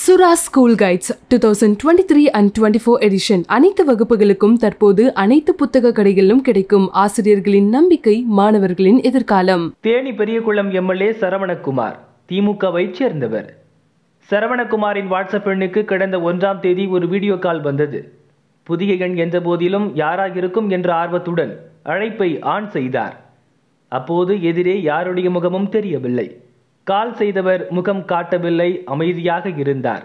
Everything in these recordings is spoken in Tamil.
சுரா school guides two thousand twenty three and twenty four edition அனைத்து வகுப்புகளுக்கும் தற்போது அனைத்து புத்தக கடைகளிலும் கிடைக்கும் ஆசிரியர்களின் நம்பிக்கை மாணவர்களின் எதிர்காலம் தேனி பெரியகுளம் எம்எல்ஏ சரவணகுமார் திமுகவைச் சேர்ந்தவர் சரவணகுமாரின் வாட்ஸ்அப் எண்ணுக்கு கடந்த ஒன்றாம் தேதி ஒரு வீடியோ கால் வந்தது புதிய எண் என்ற போதிலும் யாராக இருக்கும் என்ற ஆர்வத்துடன் அழைப்பை ஆன் செய்தார் அப்போது எதிரே யாருடைய முகமும் தெரியவில்லை கால் செய்தவர் முகம் காட்டவில்லை அமைதியாக இருந்தார்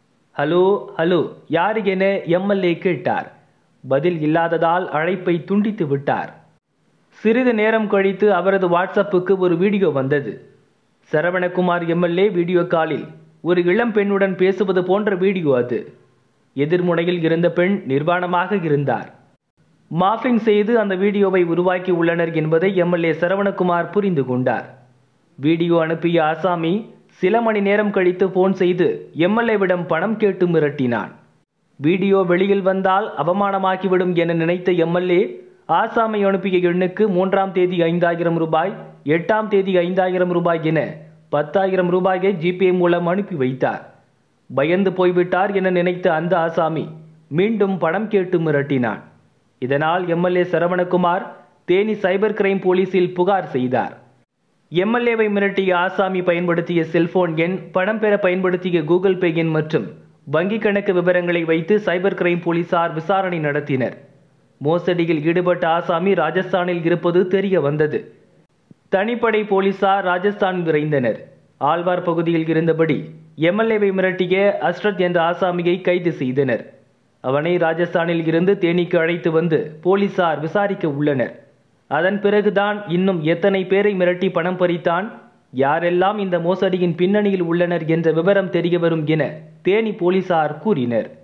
ஹலோ ஹலோ யார் என எம்எல்ஏ கேட்டார் பதில் இல்லாததால் அழைப்பை துண்டித்து விட்டார் சிறிது நேரம் கழித்து அவரது வாட்ஸ்அப்புக்கு ஒரு வீடியோ வந்தது சரவணகுமார் எம்எல்ஏ வீடியோ காலில் ஒரு இளம் பெண்ணுடன் பேசுவது போன்ற வீடியோ அது எதிர்முனையில் இருந்த பெண் நிர்வாணமாக இருந்தார் மாஃபிங் செய்து அந்த வீடியோவை உருவாக்கி உள்ளனர் என்பதை எம்எல்ஏ சரவணகுமார் புரிந்து கொண்டார் வீடியோ அனுப்பிய ஆசாமி சில மணி நேரம் கழித்து போன் செய்து எம்எல்ஏவிடம் பணம் கேட்டு மிரட்டினான் வீடியோ வெளியில் வந்தால் அவமானமாகிவிடும் என நினைத்த எம்எல்ஏ ஆசாமி அனுப்பிய எண்ணுக்கு மூன்றாம் தேதி ஐந்தாயிரம் ரூபாய் எட்டாம் தேதி ஐந்தாயிரம் ரூபாய் என பத்தாயிரம் ரூபாயை ஜிபே மூலம் அனுப்பி வைத்தார் பயந்து போய்விட்டார் என நினைத்த அந்த ஆசாமி மீண்டும் பணம் கேட்டு மிரட்டினான் இதனால் MLA Saravanakumar Theni cyber crime போலீசில் புகார் செய்தார் எம்எல்ஏவை மிரட்டிய ஆசாமி பயன்படுத்திய செல்போன் எண் பணம் பெற பயன்படுத்திய கூகுள் பே எண் மற்றும் வங்கி கணக்கு விவரங்களை வைத்து சைபர் கிரைம் போலீசார் விசாரணை நடத்தினர் மோசடியில் ஈடுபட்ட ஆசாமி ராஜஸ்தானில் இருப்பது தெரிய வந்தது தனிப்படை போலீசார் ராஜஸ்தான் விரைந்தனர் ஆழ்வார் பகுதியில் இருந்தபடி எம்எல்ஏவை மிரட்டிய அஸ்ரத் என்ற ஆசாமியை கைது செய்தனர் அவனை ராஜஸ்தானில் இருந்து தேனிக்கு அழைத்து வந்து போலீசார் விசாரிக்க உள்ளனர் அதன் பிறகுதான் இன்னும் எத்தனை பேரை மிரட்டி பணம் பறித்தான் யாரெல்லாம் இந்த மோசடியின் பின்னணியில் உள்ளனர் என்ற விவரம் தெரியவரும் என தேனி போலீசார் கூறினர்